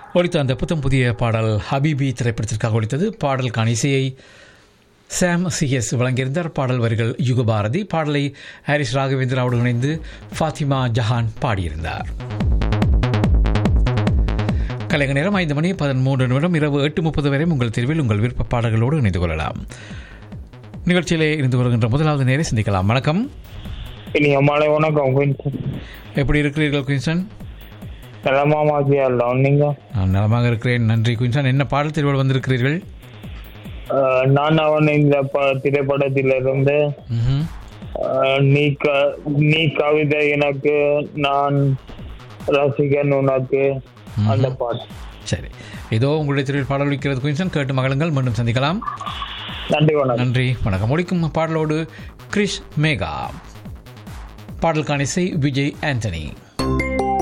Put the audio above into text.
ஒழித்த அந்த புத்தம் புதிய பாடல் ஹபீபி திரைப்படத்திற்காக ஒழித்தது பாடலுக்கான இசையை சாம் சிஎஸ் வழங்கியிருந்தார் பாடல் வரிகள் யுகபாரதி பாடலை ஹாரிஸ் ராகவேந்திராவோடு இணைந்து ஃபாத்திமா ஜஹான் பாடியிருந்தார் கலைஞர் நேரம் ஐந்து மணி பதிமூன்று நிமிடம் இரவு எட்டு முப்பது வரை உங்கள் தெருவில் உங்கள் விருப்ப பாடல்களோடு இணைந்து கொள்ளலாம் நிகழ்ச்சியிலே இருந்து வருகின்ற முதலாவது நேரை சிந்திக்கலாம் வணக்கம் இனிய மாலை வணக்கம் குயின்சன் எப்படி இருக்கிறீர்கள் குயின்சன் நலமா மாதிரியா இல்லை நீங்க நான் நலமாக இருக்கிறேன் நன்றி குயின்சன் என்ன பாடல் தேர்வோடு வந்திருக்கிறீர்கள் அஹ், நான் அவன் இந்த ப- திரைப்படத்திலிருந்து ம்ஹும். அஹ், நீ க நீ கவிதை எனக்கு நான் ரசிகன் உனக்கு அந்த பாட்டு சரி ஏதோ உங்களுடைய தெருவில் பாடல் ஒலிக்கிறது குயின்சன் கேட்டு மகளுங்கள் மீண்டும் சந்திக்கலாம் நன்றி வணக்கம் நன்றி வணக்கம் ஒழிக்கும் பாடலோடு கிரிஷ் மேகா பாடலுக்கான இசை விஜய் ஆண்டனி